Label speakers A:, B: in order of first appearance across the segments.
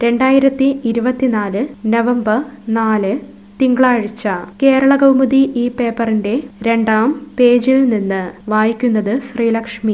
A: രണ്ടായിരത്തി ഇരുപത്തിനാല് നവംബർ നാല് തിങ്കളാഴ്ച കേരള കൗമുദി ഈ പേപ്പറിന്റെ രണ്ടാം പേജിൽ നിന്ന് വായിക്കുന്നത് ശ്രീലക്ഷ്മി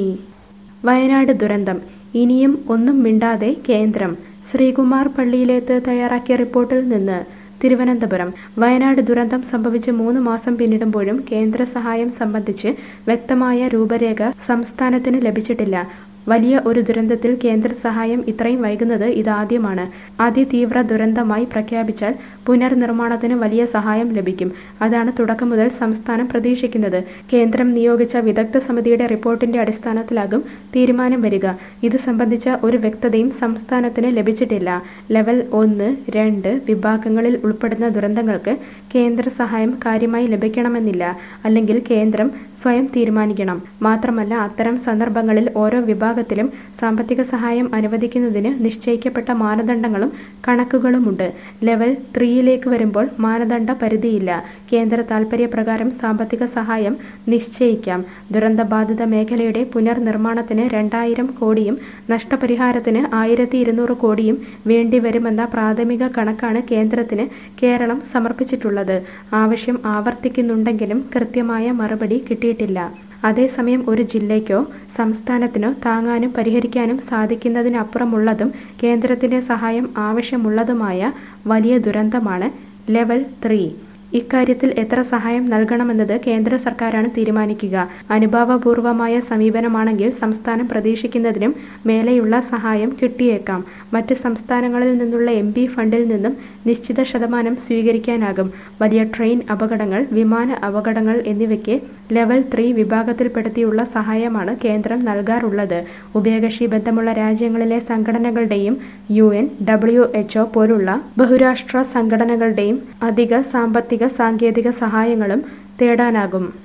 A: വയനാട് ദുരന്തം ഇനിയും ഒന്നും മിണ്ടാതെ കേന്ദ്രം ശ്രീകുമാർ പള്ളിയിലേത്ത് തയ്യാറാക്കിയ റിപ്പോർട്ടിൽ നിന്ന് തിരുവനന്തപുരം വയനാട് ദുരന്തം സംഭവിച്ച് മൂന്ന് മാസം പിന്നിടുമ്പോഴും കേന്ദ്ര സഹായം സംബന്ധിച്ച് വ്യക്തമായ രൂപരേഖ സംസ്ഥാനത്തിന് ലഭിച്ചിട്ടില്ല വലിയ ഒരു ദുരന്തത്തിൽ കേന്ദ്ര സഹായം ഇത്രയും വൈകുന്നത് ഇതാദ്യമാണ് അതിതീവ്ര ദുരന്തമായി പ്രഖ്യാപിച്ചാൽ പുനർനിർമ്മാണത്തിന് വലിയ സഹായം ലഭിക്കും അതാണ് തുടക്കം മുതൽ സംസ്ഥാനം പ്രതീക്ഷിക്കുന്നത് കേന്ദ്രം നിയോഗിച്ച വിദഗ്ധ സമിതിയുടെ റിപ്പോർട്ടിന്റെ അടിസ്ഥാനത്തിലാകും തീരുമാനം വരിക ഇത് സംബന്ധിച്ച ഒരു വ്യക്തതയും സംസ്ഥാനത്തിന് ലഭിച്ചിട്ടില്ല ലെവൽ ഒന്ന് രണ്ട് വിഭാഗങ്ങളിൽ ഉൾപ്പെടുന്ന ദുരന്തങ്ങൾക്ക് കേന്ദ്ര സഹായം കാര്യമായി ലഭിക്കണമെന്നില്ല അല്ലെങ്കിൽ കേന്ദ്രം സ്വയം തീരുമാനിക്കണം മാത്രമല്ല അത്തരം സന്ദർഭങ്ങളിൽ ഓരോ വിഭാഗത്തിലും സാമ്പത്തിക സഹായം അനുവദിക്കുന്നതിന് നിശ്ചയിക്കപ്പെട്ട മാനദണ്ഡങ്ങളും കണക്കുകളുമുണ്ട് ലെവൽ ത്രീയിലേക്ക് വരുമ്പോൾ മാനദണ്ഡ പരിധിയില്ല കേന്ദ്ര താൽപര്യപ്രകാരം സാമ്പത്തിക സഹായം നിശ്ചയിക്കാം ദുരന്തബാധിത മേഖലയുടെ പുനർനിർമ്മാണത്തിന് രണ്ടായിരം കോടിയും നഷ്ടപരിഹാരത്തിന് ആയിരത്തി ഇരുന്നൂറ് കോടിയും വേണ്ടിവരുമെന്ന പ്രാഥമിക കണക്കാണ് കേന്ദ്രത്തിന് കേരളം സമർപ്പിച്ചിട്ടുള്ളത് ആവശ്യം ആവർത്തിക്കുന്നുണ്ടെങ്കിലും കൃത്യമായ മറുപടി കിട്ടിയിട്ടില്ല അതേസമയം ഒരു ജില്ലയ്ക്കോ സംസ്ഥാനത്തിനോ താങ്ങാനും പരിഹരിക്കാനും സാധിക്കുന്നതിനപ്പുറമുള്ളതും കേന്ദ്രത്തിന്റെ സഹായം ആവശ്യമുള്ളതുമായ വലിയ ദുരന്തമാണ് ലെവൽ ത്രീ ഇക്കാര്യത്തിൽ എത്ര സഹായം നൽകണമെന്നത് കേന്ദ്ര സർക്കാരാണ് തീരുമാനിക്കുക അനുഭാവപൂർവമായ സമീപനമാണെങ്കിൽ സംസ്ഥാനം പ്രതീക്ഷിക്കുന്നതിനും മേലെയുള്ള സഹായം കിട്ടിയേക്കാം മറ്റ് സംസ്ഥാനങ്ങളിൽ നിന്നുള്ള എം പി ഫണ്ടിൽ നിന്നും നിശ്ചിത ശതമാനം സ്വീകരിക്കാനാകും വലിയ ട്രെയിൻ അപകടങ്ങൾ വിമാന അപകടങ്ങൾ എന്നിവയ്ക്ക് ലെവൽ ത്രീ വിഭാഗത്തിൽപ്പെടുത്തിയുള്ള സഹായമാണ് കേന്ദ്രം നൽകാറുള്ളത് ഉഭയകക്ഷി ബന്ധമുള്ള രാജ്യങ്ങളിലെ സംഘടനകളുടെയും യു എൻ ഡബ്ല്യു എച്ച്ഒ പോലുള്ള ബഹുരാഷ്ട്ര സംഘടനകളുടെയും അധിക സാമ്പത്തിക സാങ്കേതിക സഹായങ്ങളും തേടാനാകും